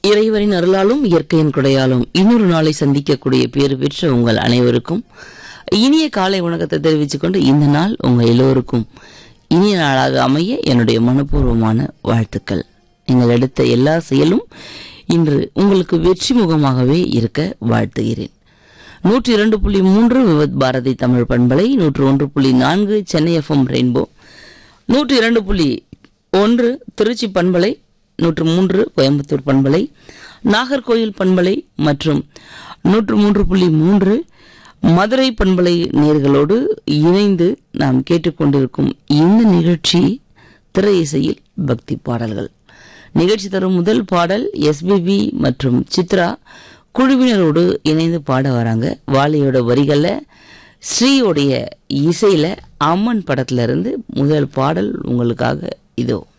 இறைவரின் அருளாலும் இயற்கையின் கொடையாலும் இன்னொரு நாளை சந்திக்கக்கூடிய பேறு பெற்ற உங்கள் அனைவருக்கும் இனிய காலை வணக்கத்தை தெரிவித்துக் கொண்டு இந்த நாள் உங்க எல்லோருக்கும் இனிய நாளாக அமைய என்னுடைய மனப்பூர்வமான வாழ்த்துக்கள் நீங்கள் எடுத்த எல்லா செயலும் இன்று உங்களுக்கு வெற்றி முகமாகவே இருக்க வாழ்த்துகிறேன் நூற்றி இரண்டு புள்ளி மூன்று விவத் பாரதி தமிழ் பண்பலை நூற்று ஒன்று புள்ளி நான்கு சென்னை எஃப்எம் ரெயின்போ நூற்றி இரண்டு புள்ளி ஒன்று திருச்சி பண்பலை நூற்று மூன்று கோயம்புத்தூர் பண்பலை நாகர்கோயில் பண்பலை மற்றும் நூற்று மூன்று புள்ளி மூன்று மதுரை பண்பலை நேர்களோடு இணைந்து நாம் கேட்டுக்கொண்டிருக்கும் இந்த நிகழ்ச்சி திரை இசையில் பக்தி பாடல்கள் நிகழ்ச்சி தரும் முதல் பாடல் எஸ்பிபி மற்றும் சித்ரா குழுவினரோடு இணைந்து பாட வராங்க வாலியோட வரிகள்ல ஸ்ரீயோடைய இசையில அம்மன் படத்துல இருந்து முதல் பாடல் உங்களுக்காக இதோ